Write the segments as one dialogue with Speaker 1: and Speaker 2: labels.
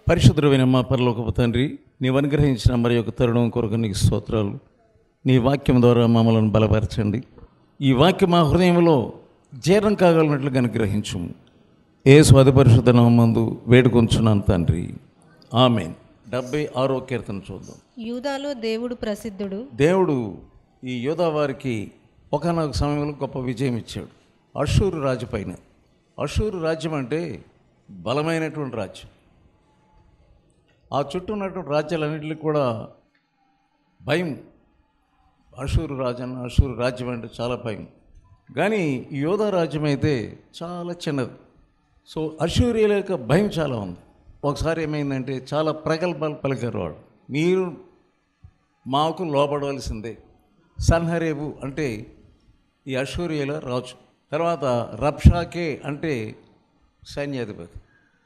Speaker 1: పరిశుద్ధమైన మా పరలోకపు తండ్రి నీవు అనుగ్రహించిన మరి యొక్క తరుణం కొరకు నీకు స్తోత్రాలు నీ వాక్యం ద్వారా మమ్మల్ని బలపరచండి ఈ వాక్యం మా హృదయంలో జీర్ణం కాగలిగినట్లుగా అనుగ్రహించుము ఏ స్వాది పరిశుద్ధ నామందు వేడుకొంచున్నాను తండ్రి ఆమెన్ డెబ్బై ఆరో కీర్తన చూద్దాం
Speaker 2: యూదాలో దేవుడు ప్రసిద్ధుడు
Speaker 1: దేవుడు ఈ యోధా వారికి ఒకనొక సమయంలో గొప్ప విజయం ఇచ్చాడు అషూరు రాజు పైన అషూరు రాజ్యం అంటే బలమైనటువంటి రాజ్యం ఆ చుట్టూ ఉన్నటువంటి రాజ్యాలన్నింటికి కూడా భయం అషూరు రాజన్న అషూరు రాజ్యం అంటే చాలా భయం కానీ ఈ యోధా రాజ్యం అయితే చాలా చిన్నది సో అషూరియల యొక్క భయం చాలా ఉంది ఒకసారి ఏమైందంటే చాలా ప్రగల్భాలు పలికారు వాడు మీరు మాకు లోపడవలసిందే సన్హరేబు అంటే ఈ అషూరియల రాజు తర్వాత రబ్షాకే అంటే సైన్యాధిపతి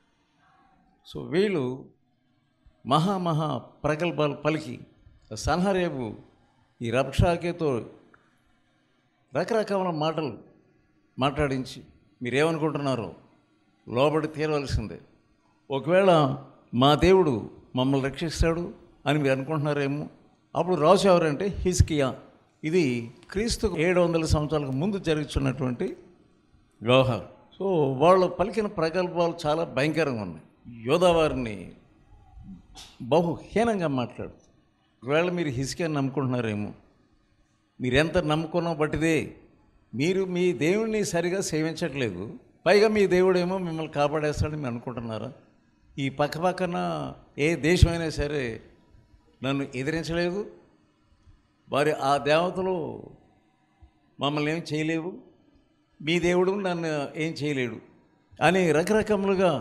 Speaker 1: సో వీళ్ళు మహా మహా ప్రగల్భాలు పలికి సన్హరేబు ఈ రబ్షాకేతో రకరకాల మాటలు మాట్లాడించి మీరేమనుకుంటున్నారో లోబడి తీరవలసిందే ఒకవేళ మా దేవుడు మమ్మల్ని రక్షిస్తాడు అని మీరు అనుకుంటున్నారేమో అప్పుడు రాజు ఎవరంటే హిస్కియా ఇది క్రీస్తు ఏడు వందల సంవత్సరాలకు ముందు జరుగుతున్నటువంటి వ్యవహారం సో వాళ్ళు పలికిన ప్రగల్భాలు చాలా భయంకరంగా ఉన్నాయి యోధావారిని బహుహీనంగా మాట్లాడు ఒకవేళ మీరు హిస్కియాని నమ్ముకుంటున్నారేమో మీరు ఎంత నమ్ముకున్నా బట్టిదే మీరు మీ దేవుణ్ణి సరిగా సేవించట్లేదు పైగా మీ దేవుడేమో మిమ్మల్ని కాపాడేస్తాడని మీరు అనుకుంటున్నారా ఈ పక్క పక్కన ఏ దేశమైనా సరే నన్ను ఎదిరించలేదు వారి ఆ దేవతలు మమ్మల్ని ఏం చేయలేవు మీ దేవుడు నన్ను ఏం చేయలేడు అని రకరకములుగా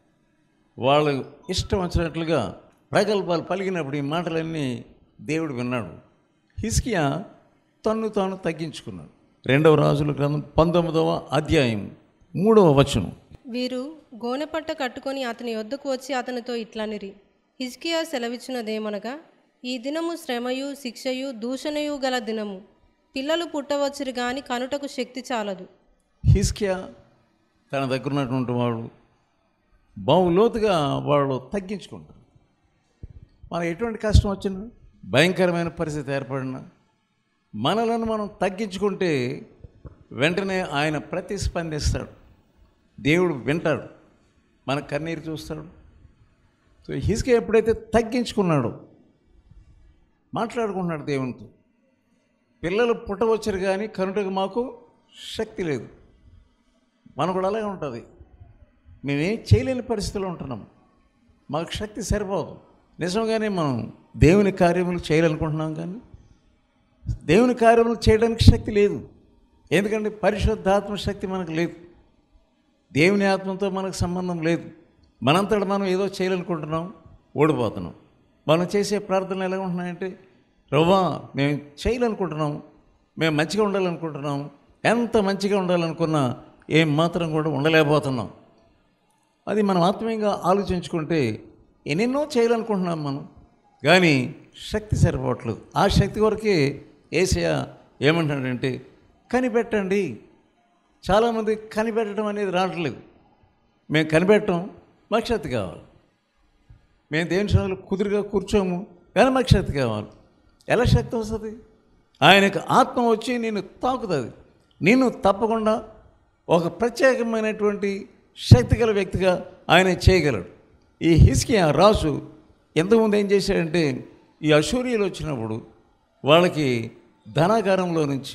Speaker 1: వాళ్ళు ఇష్టం వచ్చినట్లుగా ప్రగల్భాలు పలికినప్పుడు ఈ మాటలన్నీ దేవుడు విన్నాడు హిస్కియా తన్ను తాను తగ్గించుకున్నాడు రెండవ రాజుల గ్రంథం పంతొమ్మిదవ అధ్యాయం మూడవ వచనం
Speaker 2: వీరు గోనెపట్ట కట్టుకొని అతని యొద్దకు వచ్చి అతనితో ఇట్లనిరి హిజ్కియా సెలవిచ్చినదేమనగా ఈ దినము శ్రమయు శిక్షయు దూషణయు గల దినము పిల్లలు పుట్టవచ్చురు గాని కనుటకు శక్తి చాలదు
Speaker 1: హిస్కియా తన దగ్గర ఉన్నటువంటి వాడు బహులోతుగా వాళ్ళు తగ్గించుకుంటారు మనం ఎటువంటి కష్టం వచ్చినా భయంకరమైన పరిస్థితి ఏర్పడినా మనలను మనం తగ్గించుకుంటే వెంటనే ఆయన ప్రతిస్పందిస్తాడు దేవుడు వింటాడు మన కన్నీరు చూస్తాడు సో హిస్కే ఎప్పుడైతే తగ్గించుకున్నాడో మాట్లాడుకుంటున్నాడు దేవునితో పిల్లలు పుట్టవచ్చారు కానీ కనుటకు మాకు శక్తి లేదు మనకు కూడా అలాగే ఉంటుంది మేమేం చేయలేని పరిస్థితిలో ఉంటున్నాం మాకు శక్తి సరిపోదు నిజంగానే మనం దేవుని కార్యములు చేయాలనుకుంటున్నాం కానీ దేవుని కార్యములు చేయడానికి శక్తి లేదు ఎందుకంటే పరిశుద్ధాత్మ శక్తి మనకు లేదు దేవుని ఆత్మతో మనకు సంబంధం లేదు మనంతట మనం ఏదో చేయాలనుకుంటున్నాం ఓడిపోతున్నాం మనం చేసే ప్రార్థనలు ఎలా ఉంటున్నాయంటే రవ్వా మేము చేయాలనుకుంటున్నాం మేము మంచిగా ఉండాలనుకుంటున్నాం ఎంత మంచిగా ఉండాలనుకున్నా ఏం మాత్రం కూడా ఉండలేకపోతున్నాం అది మనం ఆత్మీయంగా ఆలోచించుకుంటే ఎన్నెన్నో చేయాలనుకుంటున్నాం మనం కానీ శక్తి సరిపోవట్లేదు ఆ శక్తి వరకే ఏసయ ఏమంటాడంటే కనిపెట్టండి చాలామంది కనిపెట్టడం అనేది రావట్లేదు మేము కనిపెట్టం మాకు శక్తి కావాలి మేము దేవుని సన్నిధిలో కుదురుగా కూర్చోము కానీ మాకు శక్తి కావాలి ఎలా శక్తి వస్తుంది ఆయనకు ఆత్మ వచ్చి నిన్ను తాకుతుంది నిన్ను తప్పకుండా ఒక ప్రత్యేకమైనటువంటి శక్తి గల వ్యక్తిగా ఆయన చేయగలడు ఈ హిస్కియా రాజు ఎంతకుముందు ఏం చేశాడంటే ఈ అశూరియులు వచ్చినప్పుడు వాళ్ళకి ధనాగారంలో నుంచి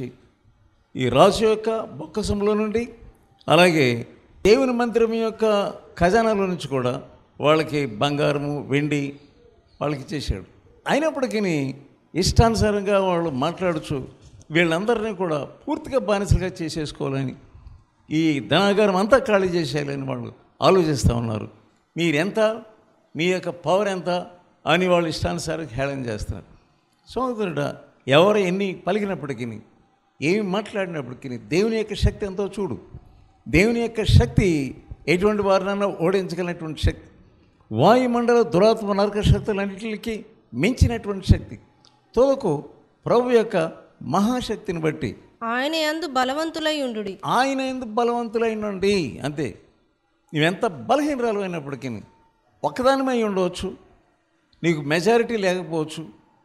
Speaker 1: ఈ రాజు యొక్క బొక్కసంలో నుండి అలాగే దేవుని మందిరం యొక్క ఖజానాలో నుంచి కూడా వాళ్ళకి బంగారము వెండి వాళ్ళకి ఇచ్చేసాడు అయినప్పటికీ ఇష్టానుసారంగా వాళ్ళు మాట్లాడుచు వీళ్ళందరినీ కూడా పూర్తిగా బానిసలుగా చేసేసుకోవాలని ఈ ధనాగారం అంతా ఖాళీ చేసేయాలని వాళ్ళు ఆలోచిస్తూ ఉన్నారు మీరెంత మీ యొక్క పవర్ ఎంత అని వాళ్ళు ఇష్టానుసారం హేళన చేస్తారు సోదరుడ ఎవరు ఎన్ని పలికినప్పటికీ ఏమి మాట్లాడినప్పటికీ దేవుని యొక్క శక్తి ఎంతో చూడు దేవుని యొక్క శక్తి ఎటువంటి వారినన్నా ఓడించగలిగినటువంటి శక్తి వాయుమండల దురాత్మ నరక శక్తులన్నింటికి మించినటువంటి శక్తి తోలకు ప్రభు యొక్క మహాశక్తిని బట్టి
Speaker 2: ఆయన యందు బలవంతులై ఉండుడి
Speaker 1: ఆయన ఎందుకు బలవంతులైనండి అంతే నువ్వెంత బలహీనరాలు అయినప్పటికీ ఒక్కదానిమై ఉండవచ్చు నీకు మెజారిటీ లేకపోవచ్చు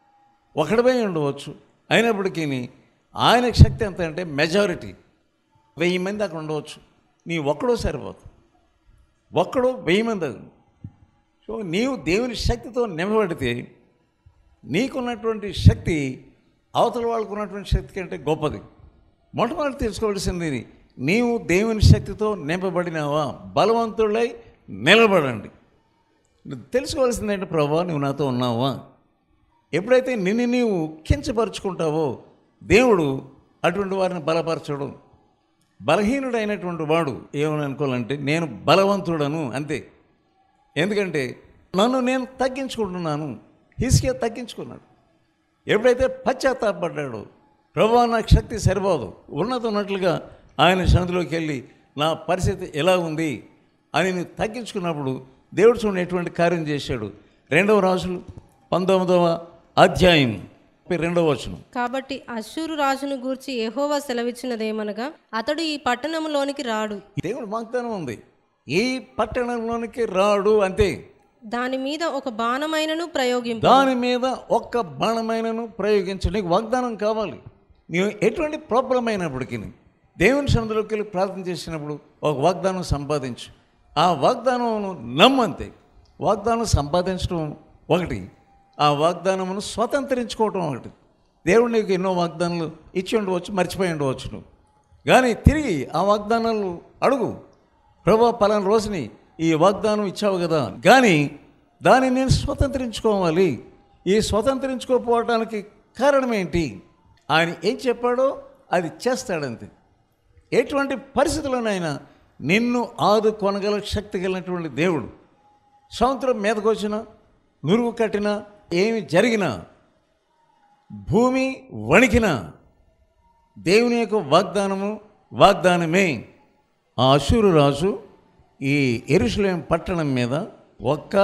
Speaker 1: ఒకడిపై ఉండవచ్చు అయినప్పటికీ ఆయన శక్తి ఎంత అంటే మెజారిటీ వెయ్యి మంది అక్కడ ఉండవచ్చు నీ ఒక్కడో సరిపోదు ఒక్కడో వెయ్యి మంది అగు. సో నీవు దేవుని శక్తితో నింపబడితే నీకున్నటువంటి శక్తి అవతల వాళ్ళకు ఉన్నటువంటి శక్తి కంటే గొప్పది మొట్టమొదటి తెలుసుకోవాల్సింది ఇది. నీవు దేవుని శక్తితో నింపబడినావా బలవంతుడై నిలబడండి నువ్వు తెలుసుకోవాల్సింది ఏంటి ప్రభా నువ్వు నాతో ఉన్నావా ఎప్పుడైతే నిన్ను నీవు కించపరుచుకుంటావో దేవుడు అటువంటి వారిని బలపరచడం బలహీనుడైనటువంటి వాడు ఏమని అనుకోవాలంటే నేను బలవంతుడను అంతే ఎందుకంటే నన్ను నేను తగ్గించుకుంటున్నాను హిస్కియా తగ్గించుకున్నాడు ఎప్పుడైతే పశ్చాత్తాపడ్డాడో ప్రభా నాకు శక్తి సరిపోదు ఉన్నది ఉన్నట్లుగా ఆయన సన్నిధిలోకి వెళ్ళి నా పరిస్థితి ఎలా ఉంది అని నేను తగ్గించుకున్నప్పుడు దేవుడు చూడండి ఎటువంటి కార్యం చేశాడు రెండవ రాజులు పంతొమ్మిదవ అధ్యాయం రెండవ వచనం
Speaker 2: కాబట్టి అశ్షూరు రాజును గూర్చి యెహోవా సెలవిచ్చినదేమనగా అతడు ఈ పట్టణంలోనికి రాడు
Speaker 1: దేవుడు వాగ్దానం ఉంది ఈ పట్టణంలోనికి రాడు అంతే
Speaker 2: దాని మీద ఒక బాణమైనను ప్రయోగింపు
Speaker 1: దాని మీద ఒక్క బాణమైనను ప్రయోగించు నీకు వాగ్దానం కావాలి నీవు ఎటువంటి ప్రాబ్లం అయినప్పటికీ దేవుని సన్నిధిలోకి వెళ్ళి ప్రార్థన చేసినప్పుడు ఒక వాగ్దానం సంపాదించు ఆ వాగ్దానమును నమ్మంతే వాగ్దానం సంపాదించడం ఒకటి ఆ వాగ్దానమును స్వతంత్రించుకోవటం ఒకటి దేవుడు నీకు ఎన్నో వాగ్దానాలు ఇచ్చి ఉండవచ్చు మర్చిపోయి ఉండవచ్చు నువ్వు కానీ తిరిగి ఆ వాగ్దానాలు అడుగు ప్రభా పలానా రోజుని ఈ వాగ్దానం ఇచ్చావు కదా కానీ దాన్ని నేను స్వతంత్రించుకోవాలి ఈ స్వతంత్రించుకోకపోవడానికి కారణం ఏంటి ఆయన ఏం చెప్పాడో అది చేస్తాడంతే ఎటువంటి పరిస్థితుల్లోనైనా నిన్ను ఆదుకొనగల శక్తి కలిగినటువంటి దేవుడు సముద్రం మీదకు వచ్చినా నురుగు కట్టినా ఏమి జరిగినా భూమి వణికినా దేవుని యొక్క వాగ్దానము వాగ్దానమే ఆ అశూరు రాజు ఈ ఎరుషులేం పట్టణం మీద ఒక్క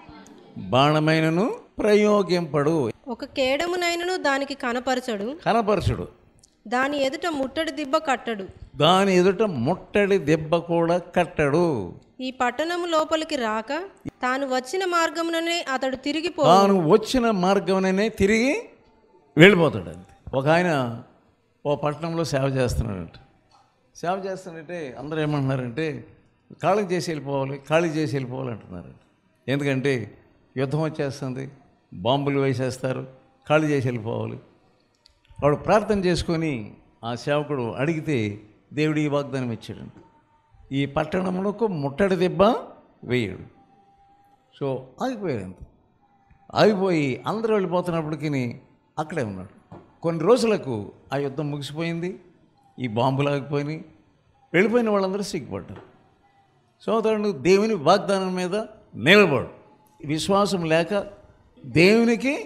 Speaker 1: బాణమైనను ప్రయోగింపడు
Speaker 2: ఒక కేడమునైనను దానికి కనపరచడు
Speaker 1: కనపరచుడు
Speaker 2: దాని ఎదుట ముట్టడి దిబ్బ కట్టడు
Speaker 1: దాని ఎదుట ముట్టడి దెబ్బ కూడా కట్టడు
Speaker 2: ఈ పట్టణము లోపలికి రాక తాను వచ్చిన మార్గముననే అతడు తిరిగిపో
Speaker 1: తాను వచ్చిన మార్గంలోనే తిరిగి వెళ్ళిపోతాడు అంతే ఒక ఆయన ఓ పట్టణంలో సేవ చేస్తున్నాడంట సేవ చేస్తున్నాడంటే అందరూ ఏమంటున్నారంటే ఖాళీ చేసి వెళ్ళిపోవాలి ఖాళీ చేసి వెళ్ళిపోవాలి అంటున్నారు ఎందుకంటే యుద్ధం వచ్చేస్తుంది బాంబులు వేసేస్తారు ఖాళీ చేసి వెళ్ళిపోవాలి వాడు ప్రార్థన చేసుకొని ఆ సేవకుడు అడిగితే దేవుడు ఈ వాగ్దానం ఇచ్చాడంట ఈ పట్టణములకు ముట్టడి దెబ్బ వేయడు సో ఆగిపోయాడు అంత ఆగిపోయి అందరూ వెళ్ళిపోతున్నప్పటికీ అక్కడే ఉన్నాడు కొన్ని రోజులకు ఆ యుద్ధం ముగిసిపోయింది ఈ బాంబులు ఆగిపోయినాయి వెళ్ళిపోయిన వాళ్ళందరూ సిగ్గుపడ్డారు సోదరుడు దేవుని వాగ్దానం మీద నిలబడు విశ్వాసం లేక దేవునికి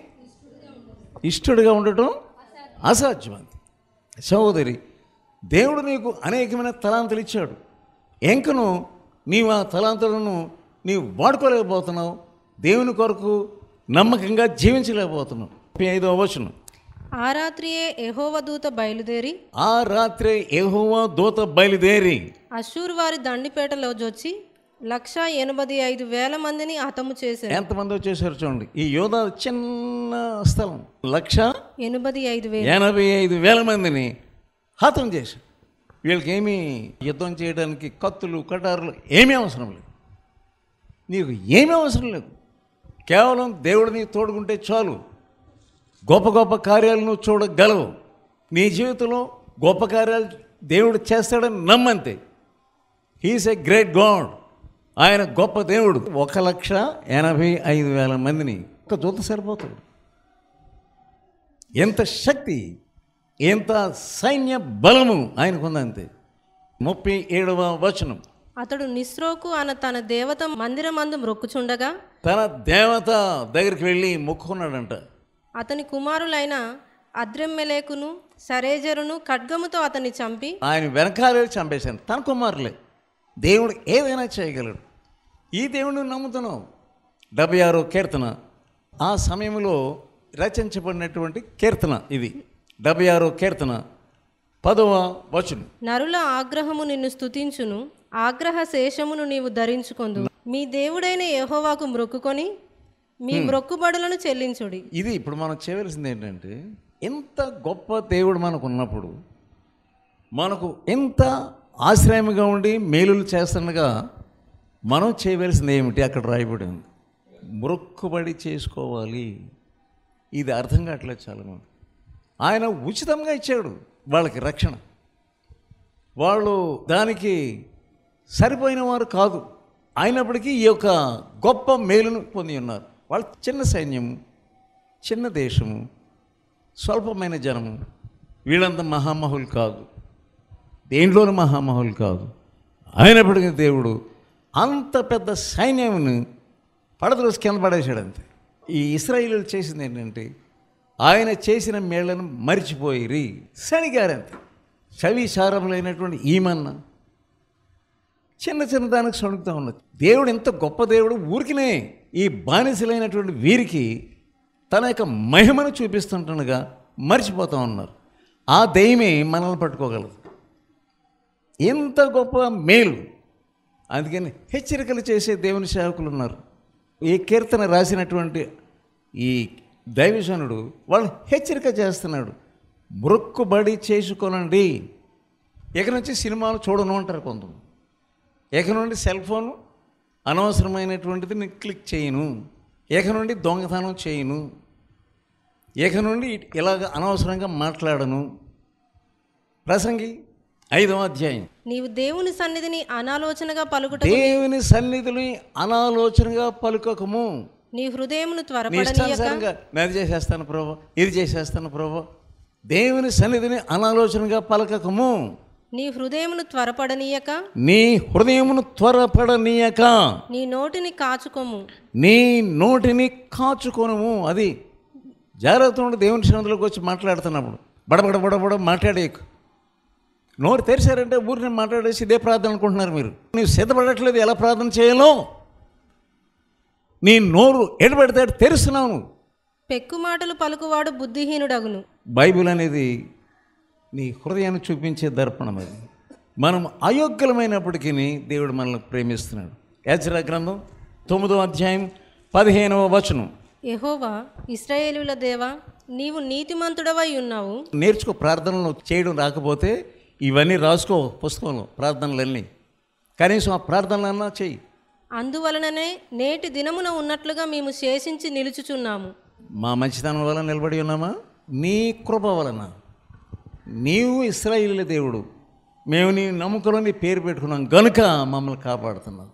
Speaker 1: ఇష్టడుగా ఉండటం అసాధ్యం అంతే సహోదరి దేవుడు నీకు అనేకమైన తలాంతులు ఇచ్చాడు ఎంకను నీవు ఆ తలాంతులను నీవు వాడుకోలేకపోతున్నావు దేవుని కొరకు నమ్మకంగా జీవించలేకపోతున్నావు ముప్పై ఐదవ వచనం
Speaker 2: ఆ రాత్రియే యెహోవ దూత బయలుదేరి
Speaker 1: ఆ రాత్రి యెహోవా దూత బయలుదేరి
Speaker 2: అశ్షూరు వారి దండిపేటలో జొచ్చి లక్ష ఎనభై ఐదు వేల మందిని హతము చేశారు
Speaker 1: ఎంతమంది వచ్చేసారు చూడండి ఈ యోధ చిన్న స్థలం లక్ష
Speaker 2: ఎనభై ఐదు వేలు
Speaker 1: ఎనభై ఐదు వేల మందిని హతం చేశారు వీళ్ళకి ఏమీ యుద్ధం చేయడానికి కత్తులు కటారులు ఏమీ అవసరం లేదు నీకు ఏమీ అవసరం లేదు కేవలం దేవుడు నీకు తోడుకుంటే చాలు గొప్ప గొప్ప కార్యాలు నువ్వు చూడగలవు నీ జీవితంలో గొప్ప కార్యాలు దేవుడు చేస్తాడని నమ్మంతే హీస్ ఎ గ్రేట్ గాడ్ ఆయన గొప్ప దేవుడు ఒక లక్ష ఎనభై ఐదు వేల మందిని ఒక దూత సరిపోతాడు ఎంత శక్తి ఎంత సైన్య బలము ఆయనకుందంతే ముప్పై ఏడవ వచనం
Speaker 2: అతడు నిస్రోకు అన్న తన దేవత మందిరమందు మ్రొక్కుచుండగా
Speaker 1: తన దేవత దగ్గరికి వెళ్ళి మొక్కుకున్నాడంట
Speaker 2: అతని కుమారులైన అద్రెమ్మెలేకును సరేజరును ఖడ్గముతో అతన్ని చంపి
Speaker 1: ఆయన వెనకాలే చంపేశాను తన కుమారులే దేవుడు ఏదైనా చేయగలడు ఈ దేవుడిని నమ్ముతున్నావు డెబ్బై ఆరో కీర్తన ఆ సమయంలో రచించబడినటువంటి కీర్తన ఇది డెబ్బై ఆరో కీర్తన పదవ వచనం
Speaker 2: నరుల ఆగ్రహము నిన్ను స్తుతించును ఆగ్రహ శేషమును నీవు ధరించుకొందు మీ దేవుడైన యెహోవాకు మ్రొక్కుకొని మీ మ్రొక్కుబడులను చెల్లించుడి
Speaker 1: ఇది ఇప్పుడు మనం చేయవలసింది ఏంటంటే ఎంత గొప్ప దేవుడు మనకు ఉన్నప్పుడు మనకు ఎంత ఆశ్రయంగా ఉండి మేలులు చేస్తుండగా మనం చేయవలసింది ఏమిటి అక్కడ రాయబడి ఉంది మొక్కుబడి చేసుకోవాలి ఇది అర్థం కావట్లేదు చాలామంది ఆయన ఉచితంగా ఇచ్చాడు వాళ్ళకి రక్షణ వాళ్ళు దానికి సరిపోయిన వారు కాదు అయినప్పటికీ ఈ యొక్క గొప్ప మేలును పొంది ఉన్నారు వాళ్ళు చిన్న సైన్యము చిన్న దేశము స్వల్పమైన జనము వీళ్ళంత మహామహులు కాదు దేంట్లోనూ మహామహులు కాదు అయినప్పటికీ దేవుడు అంత పెద్ద సైన్యమును పడదరోసి కింద పడేశాడు అంతే ఈ ఇస్రాయిలు చేసింది ఏంటంటే ఆయన చేసిన మేళ్లను మరిచిపోయిరి సణిగారంతే చవి సారములైనటువంటి ఈమన్న చిన్న చిన్న దానికి సణుకుతా ఉన్నది దేవుడు ఎంత గొప్ప దేవుడు ఊరికినే ఈ బానిసలైనటువంటి వీరికి తన యొక్క మహిమను చూపిస్తుంటుండగా మర్చిపోతూ ఉన్నారు ఆ దయ్యమే మనల్ని పట్టుకోగలదు ఎంత గొప్ప మేలు అందుకని హెచ్చరికలు చేసే దేవుని సేవకులు ఉన్నారు ఈ కీర్తన రాసినటువంటి ఈ దైవజనుడు వాళ్ళు హెచ్చరిక చేస్తున్నాడు మొక్కుబడి చేసుకోనండి ఇక నుంచి సినిమాలు చూడను అంటారు కొంతమంది ఇక నుండి సెల్ ఫోన్ అనవసరమైనటువంటిది నేను క్లిక్ చేయను ఇక నుండి దొంగతనం చేయను ఇక నుండి ఇలాగ అనవసరంగా మాట్లాడను ప్రసంగి ఐదవ అధ్యాయం
Speaker 2: నీవు దేవుని సన్నిధిని అనాలోచనగా పలుకుట
Speaker 1: దేవుని సన్నిధిని అనాలోచనగా పలుకకము
Speaker 2: నీ హృదయమును
Speaker 1: నీ
Speaker 2: త్వరపడనీయక
Speaker 1: ఇష్టానుసారంగా నేను చేసేస్తాను ప్రభు ఇది చేసేస్తాను ప్రభు దేవుని సన్నిధిని అనాలోచనగా పలకకము
Speaker 2: నీ హృదయమును త్వరపడనీయక
Speaker 1: నీ హృదయమును త్వరపడనీయక
Speaker 2: నీ నోటిని కాచుకోము
Speaker 1: నీ నోటిని కాచుకొనుము అది జాగ్రత్త ఉండి దేవుని సన్నిధిలోకి వచ్చి మాట్లాడుతున్నప్పుడు బడబడ బడబడ మాట్లాడేయకు నోరు తెరిచారంటే ఊరిని మాట్లాడేసి ఇదే ప్రార్థన అనుకుంటున్నారు మీరు నీవు సిద్ధపడట్లేదు ఎలా ప్రార్థన చేయాలో నీ నోరు ఎడబెడితే తెరుస్తున్నావు నువ్వు
Speaker 2: పెక్కు మాటలు పలుకువాడు బుద్ధిహీనుడగును
Speaker 1: బైబిల్ అనేది నీ హృదయాన్ని చూపించే దర్పణం అది మనం అయోగ్యులమైనప్పటికీ దేవుడు మనల్ని ప్రేమిస్తున్నాడు యాచరా గ్రంథం తొమ్మిదో అధ్యాయం పదిహేనవ వచనం
Speaker 2: యెహోవా ఇస్రాయేలుల దేవా నీవు నీతిమంతుడవై ఉన్నావు
Speaker 1: నేర్చుకో ప్రార్థనలు చేయడం రాకపోతే ఇవన్నీ రాసుకో పుస్తకంలో ప్రార్థనలన్నీ కనీసం ఆ ప్రార్థనలన్నా చెయ్యి
Speaker 2: అందువలననే నేటి దినమున ఉన్నట్లుగా మేము శేషించి నిలుచుచున్నాము
Speaker 1: మా మంచితనం వలన నిలబడి ఉన్నామా నీ కృప వలన నీవు ఇస్రాయిల్ దేవుడు మేము నీ నమ్మకంలో నీ పేరు పెట్టుకున్నాం గనుక మమ్మల్ని కాపాడుతున్నావు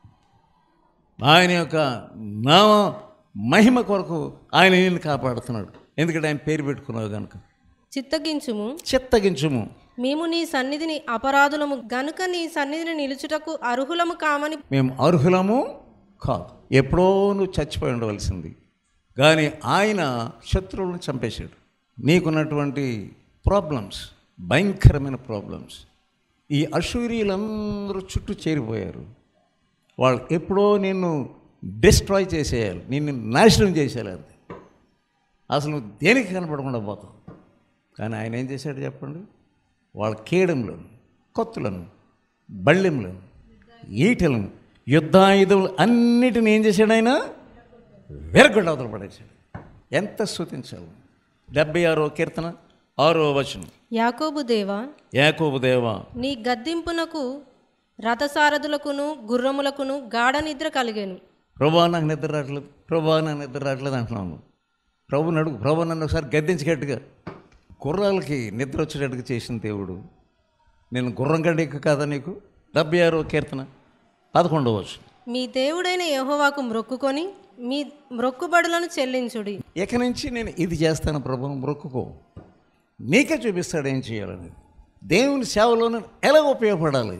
Speaker 1: ఆయన యొక్క నామ మహిమ కొరకు ఆయన నిన్ను కాపాడుతున్నాడు ఎందుకంటే ఆయన పేరు పెట్టుకున్నావు కనుక
Speaker 2: చిత్తగించుము
Speaker 1: చిత్తగించుము
Speaker 2: మేము నీ సన్నిధిని అపరాధులము గనుక నీ సన్నిధిని నిలుచుటకు అర్హులము కామని
Speaker 1: మేము అర్హులము కాదు ఎప్పుడో నువ్వు చచ్చిపోయి ఉండవలసింది కానీ ఆయన శత్రువులను చంపేశాడు నీకున్నటువంటి ప్రాబ్లమ్స్ భయంకరమైన ప్రాబ్లమ్స్ ఈ అశూరియులందరూ చుట్టూ చేరిపోయారు వాళ్ళు ఎప్పుడో నిన్ను డిస్ట్రాయ్ చేసేయాలి నిన్ను నాశనం చేసేయాలి అంతే అసలు నువ్వు దేనికి కనపడకుండా పోతావు కానీ ఆయన ఏం చేశాడు చెప్పండి వాళ్ళ కేడంలను కొత్తులను బళ్ళెములను ఈటలను యుద్ధాయుధములు అన్నిటిని ఏం చేశాడు ఆయన వెరగొండ అవతల పడేశాడు ఎంత స్థుతించాలి డెబ్బై ఆరో కీర్తన ఆరో వచనం
Speaker 2: యాకోబు దేవా
Speaker 1: యాకోబు దేవా
Speaker 2: నీ గద్దింపునకు రథసారథులకును గుర్రములకును గాఢ నిద్ర కలిగేను
Speaker 1: ప్రభా నాకు నిద్ర రావట్లేదు ప్రభా నాకు నిద్ర రావట్లేదు అంటున్నాను ప్రభు నడుగు ప్రభు నన్ను ఒకసారి గద్దించేటట్టుగా గుర్రాలకి నిద్ర వచ్చేటట్టుగా చేసిన దేవుడు నేను గుర్రం కంటే ఎక్కువ కాదా నీకు డెబ్బై ఆరో కీర్తన పదకొండవ వచనం
Speaker 2: మీ దేవుడైన యెహోవాకు మ్రొక్కుకొని మీ మ్రొక్కుబడులను చెల్లించుడి
Speaker 1: ఇక నుంచి నేను ఇది చేస్తాను ప్రభు మొక్కుకో నీకే చూపిస్తాడు ఏం చేయాలని దేవుని సేవలో నేను ఎలా ఉపయోగపడాలి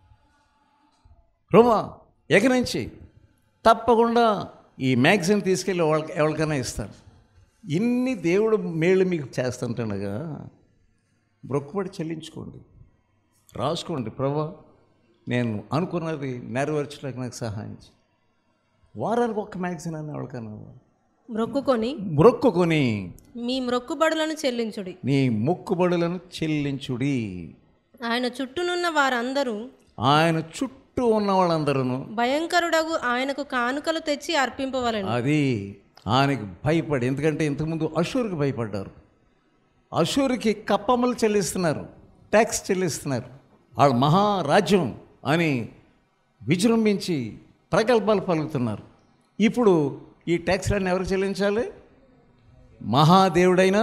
Speaker 1: ప్రభా ఇక నుంచి తప్పకుండా ఈ మ్యాగజైన్ తీసుకెళ్ళి వాళ్ళకి ఎవరికైనా ఇస్తాను ఇన్ని దేవుడు మేళ్ళు మీకు చేస్తుంటుండగా మొక్కుబడి చెల్లించుకోండి రాసుకోండి ప్రభా నేను అనుకున్నది నెరవేర్చడానికి నాకు సహాయం చేయి వారానికి ఒక్క మ్యాగజైన్ అని ఎవరికైనా
Speaker 2: మ్రొక్కుకొని
Speaker 1: మొక్కుకొని
Speaker 2: మీ మ్రొక్కుబడులను చెల్లించుడి
Speaker 1: నీ మొక్కుబడులను చెల్లించుడి
Speaker 2: ఆయన చుట్టూనున్న వారందరూ
Speaker 1: ఆయన చుట్టూ చుట్టూ ఉన్న వాళ్ళందరూ
Speaker 2: భయంకరుడగు ఆయనకు కానుకలు తెచ్చి అర్పింపవలను
Speaker 1: అది ఆయనకి భయపడి ఎందుకంటే ఇంతకుముందు అషూర్కి భయపడ్డారు అషూర్కి కప్పములు చెల్లిస్తున్నారు ట్యాక్స్ చెల్లిస్తున్నారు వాళ్ళ మహారాజ్యం అని విజృంభించి ప్రగల్భాలు పలుకుతున్నారు ఇప్పుడు ఈ ట్యాక్స్లన్నీ ఎవరు చెల్లించాలి మహాదేవుడైన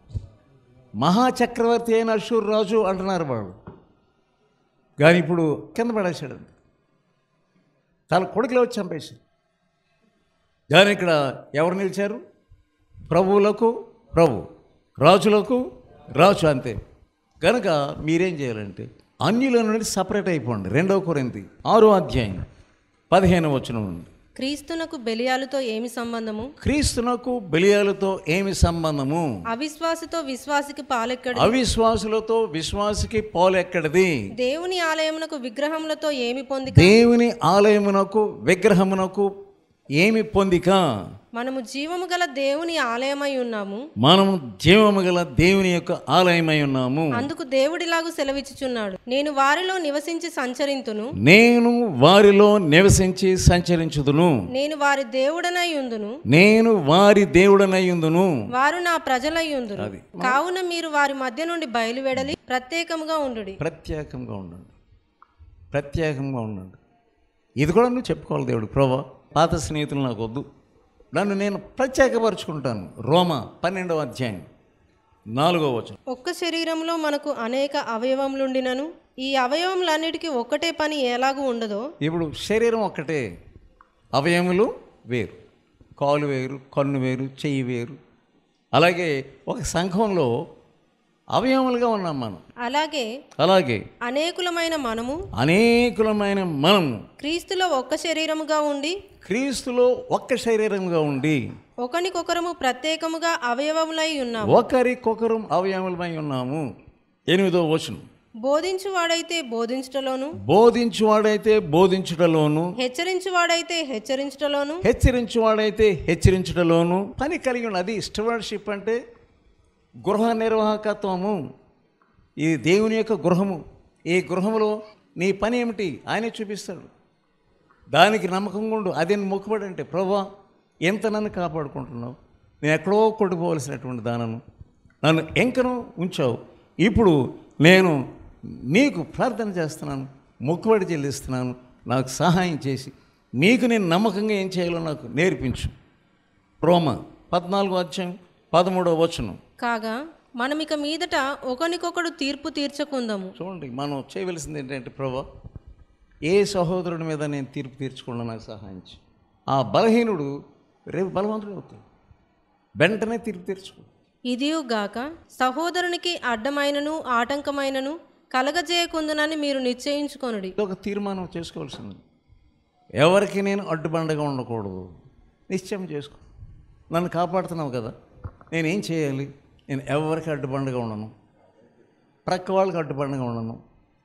Speaker 1: మహాచక్రవర్తి అయిన అషూర్ రాజు అంటున్నారు వాళ్ళు కానీ ఇప్పుడు కింద పడేశాడు తన కొడుకులో వచ్చి చంపేసి కానీ ఇక్కడ ఎవరు నిలిచారు ప్రభువులకు ప్రభు రాజులకు రాజు అంతే కనుక మీరేం చేయాలంటే అన్యుల నుండి సపరేట్ అయిపోండి రెండవ కొరింది ఆరో అధ్యాయం పదిహేను వచనం నుండి
Speaker 2: క్రీస్తునకు బెలియాలతో ఏమి సంబంధము
Speaker 1: క్రీస్తునకు బలియాలతో ఏమి సంబంధము
Speaker 2: అవిశ్వాసతో విశ్వాసికి పాలెక్కడు
Speaker 1: అవిశ్వాసులతో విశ్వాసికి పోలెక్కడిది
Speaker 2: దేవుని ఆలయమునకు విగ్రహములతో ఏమి పొందిక
Speaker 1: దేవుని ఆలయమునకు విగ్రహమునకు ఏమి పొందిక
Speaker 2: మనము జీవము గల దేవుని ఆలయమై ఉన్నాము
Speaker 1: మనము జీవము గల దేవుని యొక్క ఆలయమై ఉన్నాము
Speaker 2: అందుకు దేవుడిలాగు సెలవిచ్చుచున్నాడు నేను వారిలో నివసించి సంచరింతును
Speaker 1: నేను వారిలో నివసించి సంచరించుదును
Speaker 2: నేను వారి దేవుడనై ఉందును
Speaker 1: నేను వారి దేవుడనయ్యుందును
Speaker 2: వారు నా ప్రజలై ఉందును
Speaker 1: అది.
Speaker 2: కావున మీరు వారి మధ్య నుండి బయలువెడలి ప్రత్యేకముగా ఉండుడి
Speaker 1: ప్రత్యేకంగా ఉండండి ప్రత్యేకంగా ఉండండి ఇది కూడా నువ్వు చెప్పుకోవాలి దేవుడు ప్రభా పాత స్నేహితులు నాకు వద్దు నన్ను నేను ప్రత్యేకపరుచుకుంటాను రోమ పన్నెండవ అధ్యాయం నాలుగో వచనం
Speaker 2: ఒక్క శరీరంలో మనకు అనేక అవయవములుండినను ఈ అవయవములన్నిటికీ ఒక్కటే పని ఎలాగూ ఉండదో
Speaker 1: ఇప్పుడు శరీరం ఒక్కటే అవయములు వేరు కాలు వేరు కన్ను వేరు చెయ్యి వేరు అలాగే ఒక సంఘంలో అవయములుగా ఉన్నాం మనం
Speaker 2: అలాగే
Speaker 1: అలాగే
Speaker 2: అనేకులమైన మనము
Speaker 1: అనేకులమైన మనము
Speaker 2: క్రీస్తులో ఒక్క శరీరముగా ఉండి
Speaker 1: క్రీస్తులో ఒక్క శరీరంగా ఉండి
Speaker 2: ఒకనికొకరము ప్రత్యేకముగా అవయవములై ఉన్నాము
Speaker 1: ఒకరికొకరు అవయములమై ఉన్నాము ఎనిమిదో వచనం
Speaker 2: బోధించువాడైతే బోధించుటలోను
Speaker 1: బోధించువాడైతే బోధించుటలోను
Speaker 2: హెచ్చరించువాడైతే హెచ్చరించుటలోను
Speaker 1: హెచ్చరించువాడైతే హెచ్చరించుటలోను పని కలిగి ఉన్న అది స్టవర్షిప్ అంటే గృహ నిర్వాహకత్వము ఇది దేవుని యొక్క గృహము ఈ గృహములో నీ పని ఏమిటి ఆయనే చూపిస్తాడు దానికి నమ్మకంగా ఉండు అది మొక్కుబడి అంటే ప్రభా ఎంత నన్ను కాపాడుకుంటున్నావు నేను ఎక్కడో కొట్టుకోవలసినటువంటి దానను నన్ను ఎంకను ఉంచావు ఇప్పుడు నేను నీకు ప్రార్థన చేస్తున్నాను మొక్కుబడి చెల్లిస్తున్నాను నాకు సహాయం చేసి నీకు నేను నమ్మకంగా ఏం చేయాలో నాకు నేర్పించు రోమ పద్నాలుగో అధ్యాయం పదమూడవ వచనం
Speaker 2: కాగా మనమిక మీదట ఒకనికొకడు తీర్పు తీర్చకుందాము
Speaker 1: చూడండి మనం చేయవలసింది ఏంటంటే ప్రభా ఏ సహోదరుడి మీద నేను తీర్పు తీర్చకుండా నాకు సహాయం చేయి ఆ బలహీనుడు రేపు బలవంతుడు అవుతాడు వెంటనే తీర్పు తీర్చుకో
Speaker 2: ఇదియు గాక సహోదరునికి అడ్డమైనను ఆటంకమైనను కలగజేయకుందునని మీరు నిశ్చయించుకొనుడి
Speaker 1: ఇది ఒక తీర్మానం చేసుకోవాల్సింది ఎవరికి నేను అడ్డుబండగా ఉండకూడదు నిశ్చయం చేసుకో నన్ను కాపాడుతున్నావు కదా నేనేం చేయాలి నేను ఎవరికి అడ్డుబండగా ఉండను ప్రక్క వాళ్ళకి అడ్డుబండగా ఉండను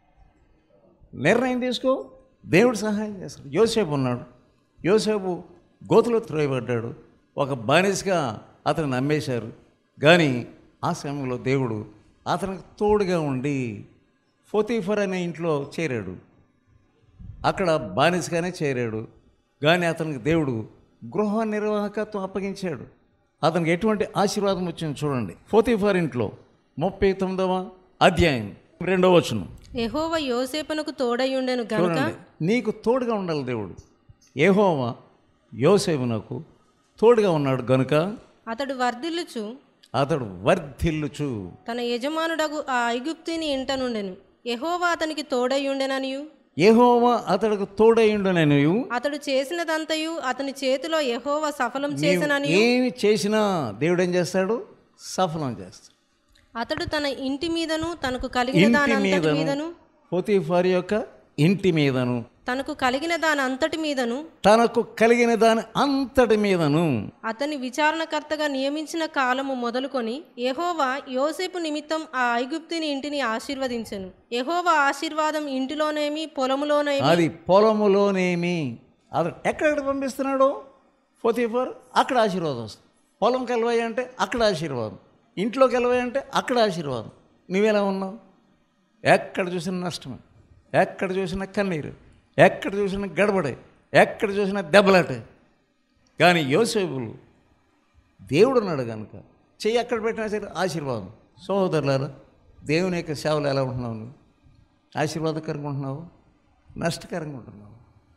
Speaker 1: నిర్ణయం తీసుకో దేవుడు సహాయం చేస్తాడు యోసేపు ఉన్నాడు యోసేపు గోతులో త్రోయబడ్డాడు ఒక బానిసగా అతను నమ్మేశారు కానీ ఆ సమయంలో దేవుడు అతనికి తోడుగా ఉండి ఫోతీఫర్ అనే ఇంట్లో చేరాడు అక్కడ బానిసగానే చేరాడు కానీ అతనికి దేవుడు గృహ నిర్వాహకత్వం అప్పగించాడు అతనికి ఎటువంటి ఆశీర్వాదం వచ్చింది చూడండి ఫోతీఫర్ ఇంట్లో ముప్పై తొమ్మిదవ అధ్యాయం రెండవ వచనం
Speaker 2: యెహోవ యోసేపునకు తోడయుండెను గనుక
Speaker 1: చూడండి నీకు తోడుగా ఉండాలి దేవుడు ఏహోవా యోసేపునకు తోడుగా ఉన్నాడు గనుక
Speaker 2: అతడు వర్ధిల్లుచు
Speaker 1: అతడు వర్ధిల్లుచు
Speaker 2: తన యజమానుడగు ఆ ఐగుప్తిని ఇంట నుండెను యెహోవా అతనికి తోడయుండెననియు
Speaker 1: ఏహోవా అతడికి తోడైండుననియు
Speaker 2: అతడు చేసినదంతయు అతని చేతిలో యెహోవా సఫలం చేసనని
Speaker 1: ఏమి చేసినా దేవుడు ఏం చేస్తాడు సఫలం చేస్తాడు
Speaker 2: అతడు తన ఇంటి మీదను తనకు కలిగిన దాని
Speaker 1: ఇంటి
Speaker 2: అంతటి
Speaker 1: మీదను
Speaker 2: మీదను
Speaker 1: పోతీఫార్ యొక్క ఇంటి మీదను
Speaker 2: తనకు కలిగిన దాని అంతటి మీదను
Speaker 1: తనకు కలిగిన దాని అంతటి మీదను
Speaker 2: అతని విచారణకర్తగా నియమించిన కాలము మొదలుకొని యెహోవా యోసేపు నిమిత్తం ఆ ఐగుప్తిని ఇంటిని ఆశీర్వదించెను యెహోవా ఆశీర్వాదం ఇంటిలోనేమి పొలములోనేమి
Speaker 1: అది పొలములోనేమి అతడు ఎక్కడ పంపిస్తున్నాడు పోతీఫార్ అక్కడ ఆశీర్వాదం వస్తుంది పొలం కలవాయి అంటే అక్కడ ఆశీర్వాదం ఇంట్లోకి వెళ్ళవాయి అంటే అక్కడ ఆశీర్వాదం నువ్వెలా ఉన్నావు ఎక్కడ చూసినా నష్టమే ఎక్కడ చూసినా కన్నీరు ఎక్కడ చూసినా గడబడే ఎక్కడ చూసినా దెబ్బలాటే కానీ యోసేపులు దేవుడు ఉన్నాడు కనుక చెయ్యి ఎక్కడ పెట్టినా సరే ఆశీర్వాదం సహోదరులారా దేవుని యొక్క సేవలు ఎలా ఉంటున్నావు నువ్వు ఆశీర్వాదకరంగా ఉంటున్నావు నష్టకరంగా ఉంటున్నావు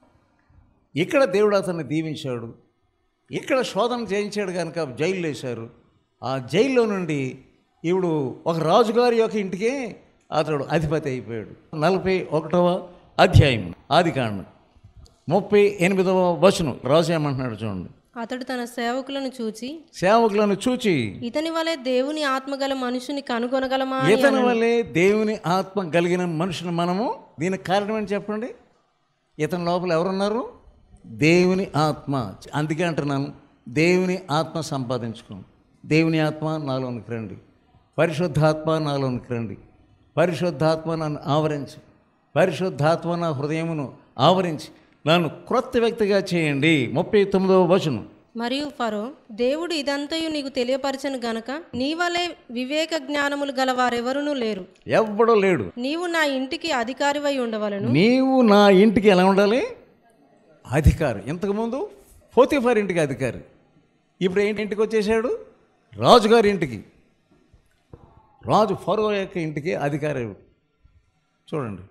Speaker 1: ఇక్కడ దేవుడు అతన్ని దీవించాడు ఇక్కడ శోధన చేయించాడు కనుక జైలు వేశారు ఆ జైల్లో నుండి ఇప్పుడు ఒక రాజుగారి యొక్క ఇంటికే అతడు అధిపతి అయిపోయాడు నలభై ఒకటవ అధ్యాయం ఆది కాండం ముప్పై ఎనిమిదవ వచనం రాజు ఏమంటున్నాడు చూడండి
Speaker 2: అతడు తన సేవకులను చూచి
Speaker 1: సేవకులను చూచి
Speaker 2: ఇతని వలె దేవుని ఆత్మగల మనుషుని కనుగొనగలమా అని
Speaker 1: ఇతని వల్లే దేవుని ఆత్మ కలిగిన మనుషులు మనము దీనికి కారణం ఏంటి చెప్పండి ఇతని లోపల ఎవరున్నారు దేవుని ఆత్మ అందుకే అంటున్నాను దేవుని ఆత్మ సంపాదించుకోండి దేవుని ఆత్మ నాలోనికి రండి పరిశుద్ధాత్మ నాలోనికి రండి పరిశుద్ధాత్మ నన్ను ఆవరించి పరిశుద్ధాత్మ నా హృదయమును ఆవరించి నన్ను క్రొత్త వ్యక్తిగా చేయండి ముప్పై తొమ్మిదవ వచనం
Speaker 2: మరియు ఫరో దేవుడు ఇదంతయు నీకు తెలియపరచను గనక నీ వలె వివేక జ్ఞానములు గల వారెవరునూ లేరు
Speaker 1: ఎవ్వడో లేడు
Speaker 2: నీవు నా ఇంటికి అధికారివై ఉండవలను
Speaker 1: నీవు నా ఇంటికి ఎలా ఉండాలి అధికారి ఇంతకుముందు పోతిఫార్ ఇంటికి అధికారి ఇప్పుడు ఏంటి ఇంటికి వచ్చేసాడు రాజుగారి ఇంటికి రాజు ఫరో యొక్క ఇంటికి అధికారి చూడండి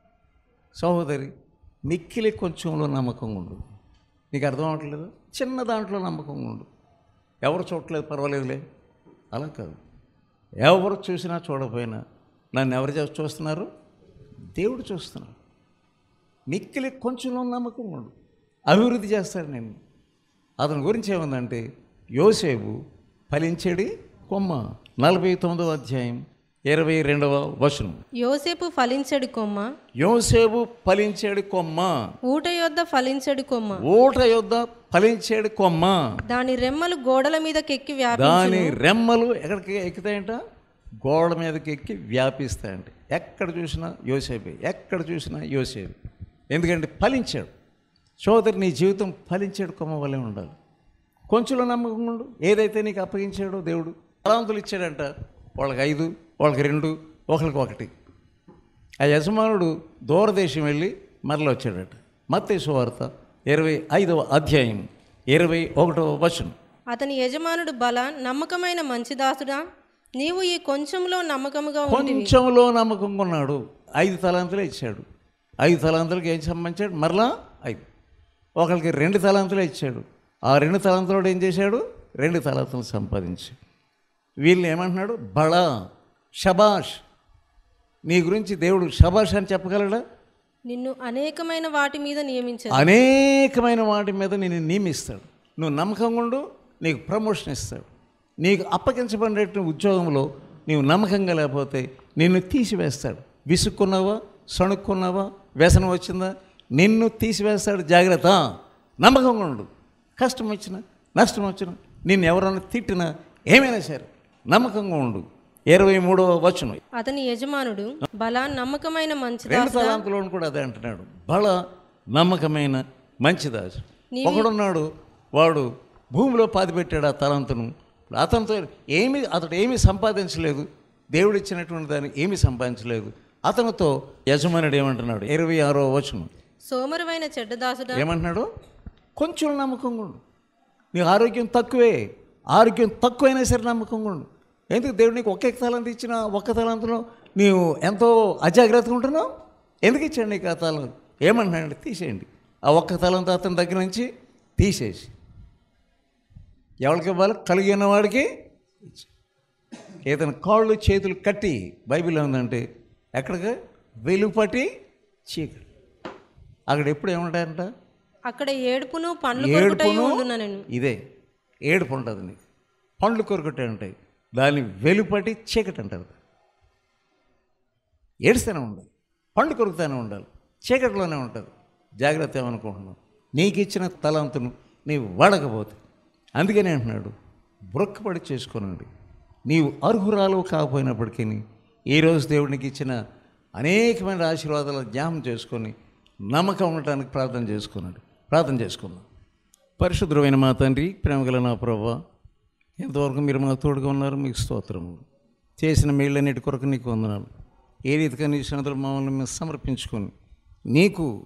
Speaker 1: సహోదరి మిక్కిలి కొంచెంలో నమ్మకంగా ఉండు నీకు అర్థం అవ్వట్లేదు చిన్న దాంట్లో నమ్మకంగా ఉండు ఎవరు చూడట్లేదు పర్వాలేదులే అలా కాదు ఎవరు చూసినా చూడకపోయినా నన్ను ఎవరు చూ- చూస్తున్నారు దేవుడు చూస్తున్నాడు మిక్కిలి కొంచెంలో నమ్మకం ఉండు అభివృద్ధి చేస్తాడు నేను అతని గురించి ఏముందంటే యోసేపు ఫలించేడి కొమ్మ నలభై తొమ్మిదవ అధ్యాయం ఇరవై రెండవ వచనం
Speaker 2: యోసేపు ఫలించడి కొమ్మ
Speaker 1: యోసేపు ఫలించేడి కొమ్మ
Speaker 2: ఊట యొద్ద ఫలించడి కొమ్మ
Speaker 1: ఊట యొద్ద ఫలించేడి కొమ్మ
Speaker 2: దాని రెమ్మలు గోడల మీదకెక్కి వ్యాపి
Speaker 1: దాని రెమ్మలు ఎక్కడికి ఎక్కుతాయంట గోడ మీదకి ఎక్కి వ్యాపిస్తాయంట ఎక్కడ చూసినా యోసేపే ఎక్కడ చూసినా యోసేపు ఎందుకంటే ఫలించాడు సోదరి నీ జీవితం ఫలించాడు కొమ్మ వల్లే ఉండాలి కొంచెంలో నమ్మకం ఉండు ఏదైతే నీకు అప్పగించాడో దేవుడు తలాంతులు ఇచ్చాడంట వాళ్ళకి ఐదు వాళ్ళకి రెండు ఒకరికి ఒకటి ఆ యజమానుడు దూరదేశం వెళ్ళి మరలా వచ్చాడట మత్తయి వార్త ఇరవై ఐదవ అధ్యాయం ఇరవై ఒకటవ వచనం
Speaker 2: అతని యజమానుడు బల నమ్మకమైన మంచి దాసుడా నీవు ఈ కొంచెంలో నమ్మకముగా ఉండి
Speaker 1: కొంచెంలో నమ్మకంగా ఉన్నాడు ఐదు తలాంతులే ఇచ్చాడు ఐదు తలాంతులకి ఏం సంబంధించాడు మరలా ఐదు ఒకరికి రెండు తలాంతులే ఇచ్చాడు ఆ రెండు తలాంతులు ఏం చేశాడు రెండు తలాంతులు సంపాదించాడు వీళ్ళు ఏమంటున్నాడు బళ షబాష్ నీ గురించి దేవుడు షబాష్ అని చెప్పగలడా
Speaker 2: నిన్ను అనేకమైన వాటి మీద నియమించదు
Speaker 1: అనేకమైన వాటి మీద నేను నియమిస్తాడు నువ్వు నమ్మకంగా ఉండు నీకు ప్రమోషన్ ఇస్తాడు నీకు అప్పగించబడినట్టు ఉద్యోగంలో నీవు నమ్మకంగా లేకపోతే నిన్ను తీసివేస్తాడు విసుక్కున్నావా సణుక్కున్నావా వ్యసనం వచ్చిందా నిన్ను తీసివేస్తాడు జాగ్రత్త నమ్మకంగా ఉండు కష్టం వచ్చినా నష్టం వచ్చినా నిన్ను ఎవరైనా తిట్టినా ఏమైనా సరే నమ్మకంగా ఉండు ఇరవై మూడవ వచనం
Speaker 2: అతని యజమానుడు బల నమ్మకమైన మంచి
Speaker 1: రెండు తలాంతులను కూడా అదే అంటున్నాడు బల నమ్మకమైన మంచిదాసు ఒకడున్నాడు వాడు భూమిలో పాతిపెట్టాడు ఆ తలంతును అతనితో ఏమి అతడు ఏమీ సంపాదించలేదు దేవుడు ఇచ్చినటువంటి దాన్ని ఏమీ సంపాదించలేదు అతనితో యజమానుడు ఏమంటున్నాడు ఇరవై ఆరో వచనం
Speaker 2: సోమరువైన చెడ్డదాసుడా
Speaker 1: ఏమంటున్నాడు కొంచెం నమ్మకంగా ఉండు నీ ఆరోగ్యం తక్కువే ఆరోగ్యం తక్కువైనా సరే నమ్మకంగా ఉండు ఎందుకు దేవుడు నీకు ఒకే తలంత ఇచ్చిన ఒక్క తలంతలో నీవు ఎంతో అజాగ్రత్తగా ఉంటున్నావు ఎందుకు ఇచ్చాడు నీకు ఆ తలం ఏమంటున్నాడు తీసేయండి ఆ ఒక్క తలంతో అతని దగ్గర నుంచి తీసేసి ఎవరికి ఇవ్వాలి కలిగిన వాడికి ఇచ్చి. ఏదైనా కాళ్ళు చేతులు కట్టి బైబిల్ ఉందంటే ఎక్కడికి వెలుపటి చీకటి అక్కడ ఎప్పుడు ఏముంటాయంట
Speaker 2: అక్కడ ఏడుపును పండ్లు కొరుకుటయు
Speaker 1: ఏడుపును
Speaker 2: ఉండున నేను
Speaker 1: ఇదే ఏడుపు ఉంటుంది నీకు పండ్లు కొరుకుటే ఉంటాయి దాన్ని వెలుపటి చీకటి అంటారు ఏడుస్తూనే ఉండాలి పండు కొరుకుతూనే ఉండాలి చీకటిలోనే ఉంటుంది జాగ్రత్త ఏమనుకుంటున్నావు నీకు ఇచ్చిన తలంతును నీవు వాడకపోతే అందుకనే అంటున్నాడు బ్రొక్కపడి చేసుకోనండి నీవు అర్హురాలు కాకపోయినప్పటికీ ఈరోజు దేవుడికి ఇచ్చిన అనేకమైన ఆశీర్వాదాలు జ్ఞాపం చేసుకొని నమ్మకం ఉండటానికి ప్రార్థన చేసుకున్నాడు ప్రార్థన చేసుకుందాం పరిశుద్ధమైన మా తండ్రి ప్రేమగల నా ప్రభా ఎంతవరకు మీరు మా తోడుగా ఉన్నారు మీకు స్తోత్రము చేసిన మేళ్ళన్నిటి కొరకు నీకు వందనాలు ఏ రీతిగా నీ సన్నదులు మమ్మల్ని మేము సమర్పించుకొని నీకు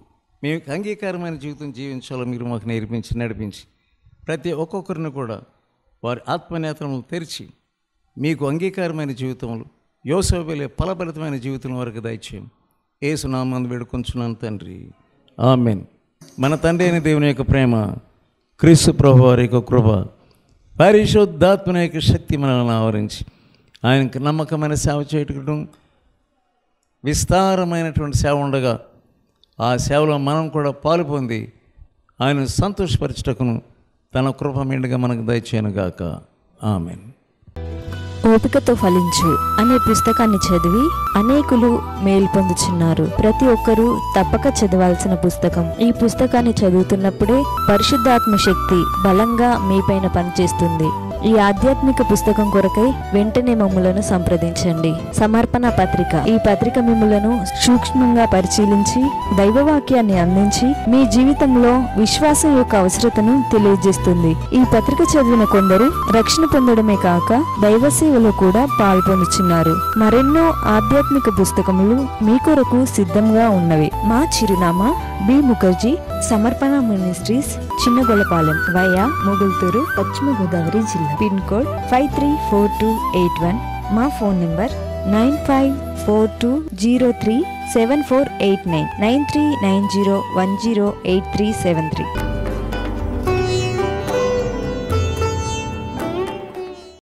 Speaker 1: మీకు అంగీకారమైన జీవితం జీవించాలో మీరు మాకు నేర్పించి నడిపించి ప్రతి ఒక్కొక్కరిని కూడా వారి ఆత్మనేత్రములు తెరిచి మీకు అంగీకారమైన జీవితములు యోసోబెలే ఫలభరితమైన జీవితం వరకు దయచేయం ఏసునామందు వేడుకొంచున్నాను తండ్రి ఆమెన్ మన తండ్రి అయిన దేవుని యొక్క ప్రేమ క్రీస్తు ప్రభు వారి యొక్క కృప పరిశుద్ధాత్మన యొక్క శక్తి మనల్ని ఆవరించి ఆయనకు నమ్మకమైన సేవ చేయటం విస్తారమైనటువంటి సేవ ఉండగా ఆ సేవలో మనం కూడా పాలు పొంది ఆయన సంతోషపరచుటకును తన కృప మెండుగా మనకు దయచేయను గాక ఆమెన్
Speaker 3: ఓపికతో ఫలించు అనే పుస్తకాన్ని చదివి అనేకులు మేలు పొందుచున్నారు ప్రతి ఒక్కరూ తప్పక చదవాల్సిన పుస్తకం ఈ పుస్తకాన్ని చదువుతున్నప్పుడే పరిశుద్ధాత్మ శక్తి బలంగా మీపైన పనిచేస్తుంది ఈ ఆధ్యాత్మిక పుస్తకం కొరకై వెంటనే మమ్ములను సంప్రదించండి సమర్పణ పత్రిక ఈ పత్రిక మిమ్ములను సూక్ష్మంగా పరిశీలించి దైవవాక్యాన్ని అందించి మీ జీవితంలో విశ్వాసం యొక్క అవసరతను తెలియజేస్తుంది ఈ పత్రిక చదివిన కొందరు రక్షణ పొందడమే కాక దైవ సేవలో కూడా పాల్పొందుచున్నారు మరెన్నో ఆధ్యాత్మిక పుస్తకములు మీ కొరకు సిద్ధంగా ఉన్నవి మా చిరునామా బి ముఖర్జీ సమర్పణ మినిస్ట్రీస్ చిన్నగొలపాలెం వయా మొగుల్తూరు పశ్చిమ గోదావరి జిల్లా pin code five three four two eight one మా phone number nine five four two zero three seven four eight nine nine three nine zero one zero eight three seven three